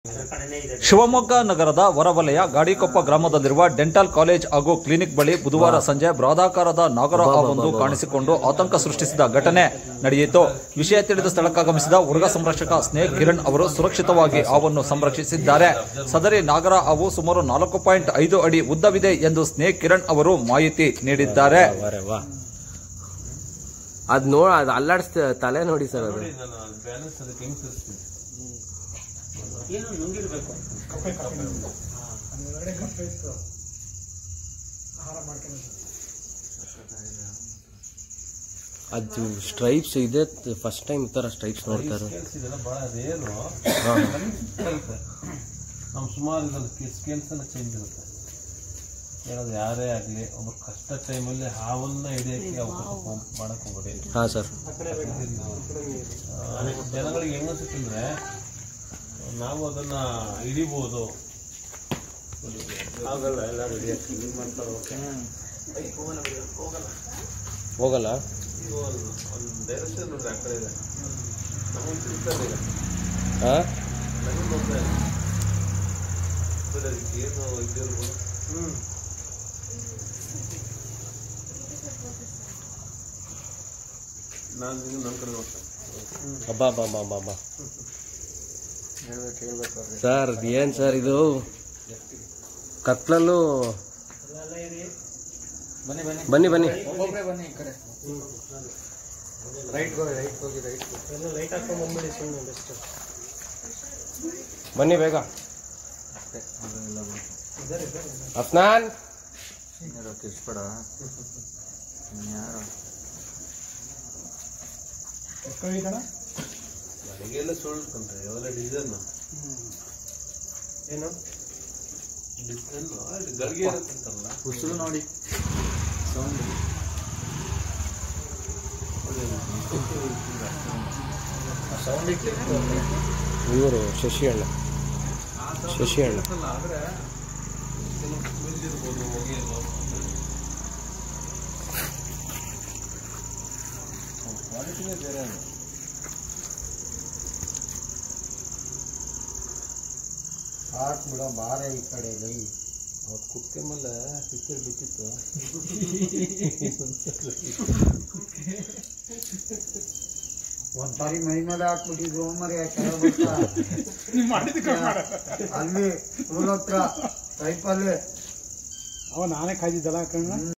ಶಿವಮೊಗ್ಗ ನಗರದ ಹೊರವಲಯ ಗಾಡಿಕೊಪ್ಪ ಗ್ರಾಮದಲ್ಲಿರುವ dental college ಹಾಗೂ ಕ್ಲಿನಿಕ್ ಬಳಿ ಬುಧವಾರ ಸಂಜೆ ಬೃಹದಾಕಾರದ ನಾಗರ ಹಾವೊಂದು ಕಾಣಿಸಿಕೊಂಡು ಆತಂಕ ಸೃಷ್ಟಿಸಿದ ಘಟನೆ ನಡೆಯಿತು ವಿಷಯ ತಿಳಿದ ಸ್ಥಳಕ್ಕಾಗಮಿಸಿದ ಉರ್ಗ ಸಂರಕ್ಷಕ ಸ್ನೇಕ್ ಕಿರಣ್ ಅವರು ಸುರಕ್ಷಿತವಾಗಿ ಹಾವನ್ನು ಸಂರಕ್ಷಿಸಿದ್ದಾರೆ ಸದರಿ ನಾಗರ ಹಾವು ಸುಮಾರು ನಾಲ್ಕು ಪಾಯಿಂಟ್ ಐದು ಅಡಿ ಉದ್ದವಿದೆ ಎಂದು ಸ್ನೇಕ್ ಕಿರಣ್ ಅವರು ಮಾಹಿತಿ ನೀಡಿದ್ದಾರೆ ಅರೆ ವಾ ಅದ್ ನೋಡ ಅದು ಅಲ್ಲಾಡಿಸ್ ತಲೆ ನೋಡಿ ಸರ್ ಅದು ಅದು ಸ್ಟ್ರೈಪ್ಸ್ ಇದೆ ಫಸ್ಟ್ ಟೈಮ್ ಈ ತರ ಸ್ಟ್ರೈಪ್ಸ್ ನೋಡ್ತಾರೆ ಇದೆಲ್ಲ ಬಹಳ ರೇರು ನಮ್ಮ ಸುಮಾರು ಇದ್ರಲ್ಲಿ ಸ್ಕೇಲ್ಸ್ ಎಲ್ಲ ಚೇಂಜ್ ಇರುತ್ತೆ ಹೇಳೋದು ಯಾರೇ ಆಗಲಿ ಒಬ್ಬ ಕಷ್ಟ ಟೈಮಲ್ಲಿ ಹಾವನ್ನ ಹಿಡಿಯೋಕ್ಕೆ ಅವಕಾಶ ಹೋಗ್- ಮಾಡಕ್ ಹೋಗ್ಬೇಡಿ ಹಾ ಸರ್ ಆ, ಜನಗಳಿಗೆ ಹೆಂಗನ್ಸುತ್ತಂದ್ರೆ ನಾವು ಅದನ್ನ ಹಿಡಿಬೋದು ಆಗಲ್ಲ ಎಲ್ಲರೂ ಹಿಡಿಯಕ್ಕೆ ಹಿಂಗ್ ಮಾಡ್ತಾರೆ ಓಕೆ ಹೋಗಲ್ಲ ಇದು ಒಂದು ಒಂದು ಡೈರೆಕ್ಷನ್ ನೋಡ್ರಿ ಆ ಕಡೆ ಇದೆ ನಮಗೆ ತಿಳ್ತಾರೆ ಈಗ ಹಾ ನನಗೆ ನೋಡ್ತಾ ಇಲ್ಲ ಆಮೇಲೆ ಅದಕ್ಕೆ ಏನು ಇದಿರ್ಬೋದು ನಾನು ನೀವು ನನ್ನ ಕಡೆ ನೋಡ್ತೇನೆ ಅಬ್ಬಾ ಬಾ ಬಾ ಬಾ ಬಾ ಸರ್ ಏನ್ ಸರ್ ಇದು ಕತ್ಲಲ್ಲೂ ಬನ್ನಿ ಬನ್ನಿ ಬನ್ನಿ ಬೇಗ ಅಫ್ನಾನ್ ನನಗೆಲ್ಲ ಸುಳ್ಕೊಂಡ್ರೆ ಅವೆಲ್ಲ ಡಿಸೈನ್ ಏನು ಡಿಸೈನ್ ಗಲ್ಗೆ ಇರುತ್ತಂತಲ್ಲ ಉಸಿರು ನೋಡಿ ಸೌಂಡ್ ಇವರು ಶಶಿ ಅಣ್ಣ ಶಶಿ ಅಣ್ಣ ಆದ್ರೆ ಸ್ಮೆಲ್ ಇರ್ಬೋದು ಹೊಗೆ ಇರ್ಬೋದು ಕ್ವಾಲಿಟಿನೇ ಬೇರೆ ಹಾಕ್ ಬಿಡೋ ಬಾರ ಈ ಕಡೆ ಲೈ ಅವತ್ತು ಕುಕ್ಕೆ ಮೇಲೆ ಪಿಕ್ಚರ್ ಬಿಟ್ಟಿತ್ತು ಒಂದ್ಸಾರಿ ಮೈ ಮೇಲೆ ಹಾಕ್ಬಿಟ್ಟಿದ್ರು ಮರಿ ಅಲ್ಲಿ ಊರ ಹತ್ರ ಟೈಪಲ್ಲಿ ಅವ ನಾನೇ ಕಾಯ್ದಿದ್ದಲ್ಲ ಕಣ್ಣ